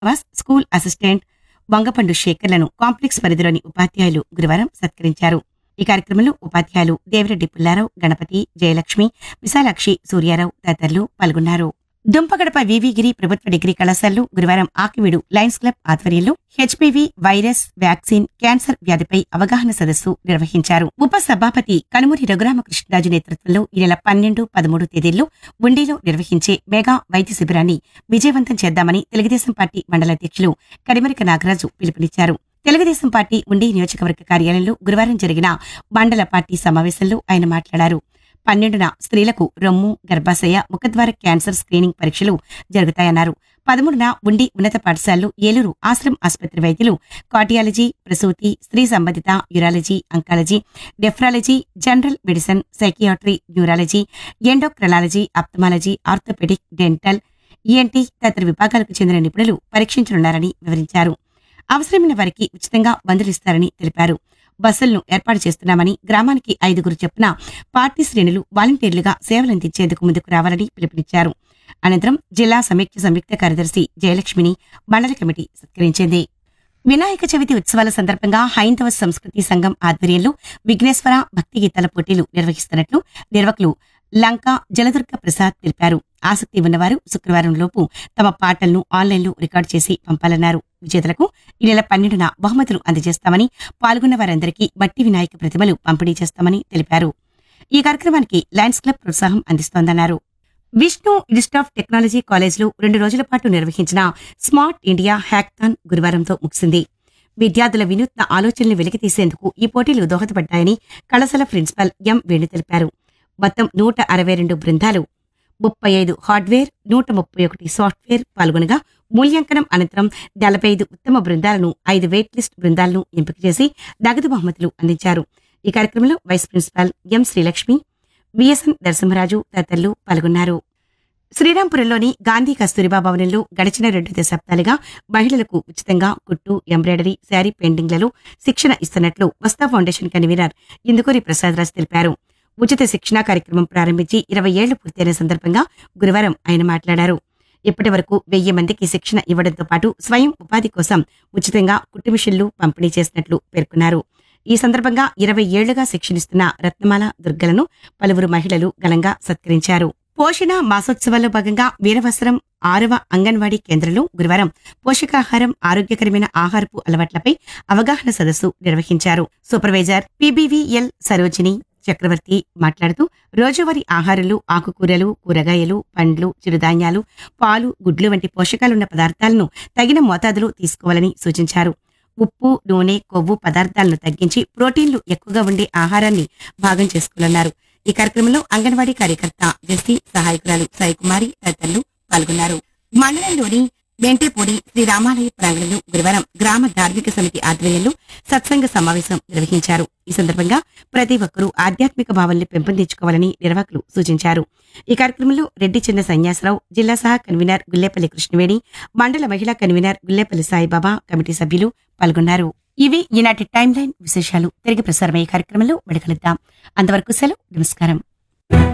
Srinivas school assistant Vangapandu శేఖర్లను complex పరిధిలోని ఉపాధ్యాయులు గురువారం సత్కరించారు ఈ కార్యక్రమంలో ఉపాధ్యాయులు దేవిరెడ్డి పుల్లారావు గణపతి జయలక్ష్మి విశాలాక్షి సూర్యారావు తదితరులు పాల్గొన్నారు దుంపగడప వివిగిరి ప్రభుత్వ డిగ్రీ కళాశాలలో గురువారం ఆకివీడు లయన్స్ క్లబ్ ఆధ్వర్యంలో హెచ్పివి వైరస్ వ్యాక్సిన్ క్యాన్సర్ వ్యాధిపై అవగాహన సదస్సు నిర్వహించారు ఉప సభాపతి కనుమూరి రఘురామకృష్ణరాజు నేతృత్వంలో ఈ నెల పన్నెండు పదమూడు తేదీల్లో ఉండిలో నిర్వహించే మెగా వైద్య శిబిరాన్ని విజయవంతం చేద్దామని తెలుగుదేశం పార్టీ మండల అధ్యక్షులు కడిమరిక నాగరాజు పిలుపునిచ్చారు తెలుగుదేశం పార్టీ ఉండి నియోజకవర్గ కార్యాలయంలో గురువారం జరిగిన మండల పార్టీ సమావేశంలో ఆయన మాట్లాడారు పన్నెండున స్త్రీలకు రొమ్ము గర్భాశయ ముఖద్వార క్యాన్సర్ స్క్రీనింగ్ పరీక్షలు జరుగుతాయన్నారు పదమూడున ఉండి ఉన్నత పాఠశాలలో ఏలూరు ఆశ్రమ్ ఆసుపత్రి వైద్యులు కార్డియాలజీ ప్రసూతి స్త్రీ సంబంధిత urology oncology nephrology general medicine psychiatry neurology endocrinology ophthalmology orthopaedic dental ENT తదితర విభాగాలకు చెందిన నిపుణులు పరీక్షించనున్నారని వివరించారు అవసరమైన వారికి ఉచితంగా మందులిస్తారని తెలిపారు బస్సులను ఏర్పాటు చేస్తున్నామని గ్రామానికి ఐదుగురు చొప్పున పార్టీ శ్రేణులు వాలంటీర్లుగా సేవలందించేందుకు ముందుకు రావాలని పిలుపునిచ్చారు అనంతరం జిల్లా సమైక్య సంయుక్త కార్యదర్శి జయలక్ష్మిని మండల కమిటీ సత్కరించింది వినాయక చవితి ఉత్సవాల సందర్భంగా హైందవ సంస్కృతి సంఘం ఆధ్వర్యంలో విఘ్నేశ్వర భక్తి గీతాల పోటీలు నిర్వహిస్తున్నట్లు నిర్వాహకులు లంక జలదుర్గ ప్రసాద్ తెలిపారు ఆసక్తి ఉన్నవారు శుక్రవారం లోపు తమ పాటలను ఆన్లైన్లో రికార్డు చేసి పంపాలన్నారు విజేతలకు ఈ నెల పన్నెండున బహుమతులు అందజేస్తామని పాల్గొన్న వారందరికీ మట్టి వినాయక ప్రతిమలు పంపిణీ చేస్తామని తెలిపారు ఈ కార్యక్రమానికి లయన్స్ క్లబ్ ప్రోత్సాహం అందిస్తోందన్నారు విష్ణు ఇన్స్టిట్యూట్ ఆఫ్ టెక్నాలజీ కాలేజ్లో రెండు రోజుల పాటు నిర్వహించిన స్మార్ట్ ఇండియా హ్యాక్థాన్ గురువారంతో ముగిసింది విద్యార్థుల వినూత్న ఆలోచనలు వెలికితీసేందుకు ఈ పోటీలు దోహదపడ్డాయని కళాశాల ప్రిన్సిపల్ ఎం వేణు తెలిపారు మొత్తం నూట అరవై రెండు బృందాలు ముప్పై ఐదు హార్డ్వేర్ నూట ముప్పై ఒకటి సాఫ్ట్వేర్ పాల్గొనగా మూల్యాంకనం అనంతరం నలభై ఐదు ఉత్తమ బృందాలను ఐదు వెయిట్ లిస్ట్ బృందాలను ఎంపిక చేసి నగదు బహుమతులు అందించారు ఈ కార్యక్రమంలో vice principal M Srilakshmi VSN Narasimharaju తదితరులు పాల్గొన్నారు శ్రీరాంపురంలోని గాంధీ కస్తూరిబా భవనంలో గడిచిన రెండు దశాబ్దాలుగా మహిళలకు ఉచితంగా కుట్టు ఎంబ్రాయిడరీ శారీ పెయింటింగ్లలో శిక్షణ ఇస్తున్నట్లు వస్తా ఫౌండేషన్ కన్వీనర్ ఇందుకూరి ప్రసాదరాజ్ తెలిపారు ఉచిత శిక్షణా కార్యక్రమం ప్రారంభించి ఇరవై ఏళ్లు పూర్తయిన సందర్భంగా గురువారం ఆయన మాట్లాడారు ఇప్పటి వరకు వెయ్యి మందికి శిక్షణ ఇవ్వడంతో పాటు స్వయం ఉపాధి కోసం ఉచితంగా కుట్టు మిషన్లు పంపిణీ చేసినట్లు పేర్కొన్నారు ఈ సందర్భంగా ఇరవై ఏళ్లుగా శిక్షణిస్తున్న రత్నమాల దుర్గలను పలువురు మహిళలు ఘనంగా సత్కరించారు పోషణ మాసోత్సవాల్లో భాగంగా వీరవసరం ఆరవ అంగన్వాడీ కేంద్రంలో గురువారం పోషకాహారం ఆరోగ్యకరమైన ఆహారపు అలవాట్లపై అవగాహన సదస్సు నిర్వహించారు సూపర్వైజర్ పీబీవీఎల్ సరోజిని చక్రవర్తి మాట్లాడుతూ రోజువారీ ఆహారంలో ఆకుకూరలు కూరగాయలు పండ్లు చిరుధాన్యాలు పాలు గుడ్లు వంటి పోషకాలున్న పదార్థాలను తగిన మోతాదులో తీసుకోవాలని సూచించారు ఉప్పు నూనె కొవ్వు పదార్థాలను తగ్గించి ప్రోటీన్లు ఎక్కువగా ఉండే ఆహారాన్ని భాగం చేసుకోవాలన్నారు ఈ కార్యక్రమంలో అంగన్వాడీ కార్యకర్త జెస్సీ సహాయకురాలు సాయికుమారి తదితరులు పాల్గొన్నారు మండలంలోని వెంటేపూడి శ్రీ రామాలయ ప్రాంగణంలో గురువారం గ్రామ ధార్మిక సమితి ఆధ్వర్యంలో సత్సంగ సమావేశం నిర్వహించారు ఈ సందర్భంగా ప్రతి ఒక్కరూ ఆధ్యాత్మిక భావాల్ని పెంపొందించుకోవాలని నిర్వాహకులు సూచించారు ఈ కార్యక్రమంలో రెడ్డి చిన్న సన్యాసరావు జిల్లా సహా కన్వీనర్ గుల్లేపల్లి కృష్ణవేణి మండల మహిళా కన్వీనర్ గుల్లేపల్లి సాయిబాబా కమిటీ సభ్యులు పాల్గొన్నారు ఇవి ఈనాటి టైం లైన్ విశేషాలు తిరిగి ప్రసారమయ్యే కార్యక్రమంలో విడగలుద్దాం అంతవరకు సెలవు నమస్కారం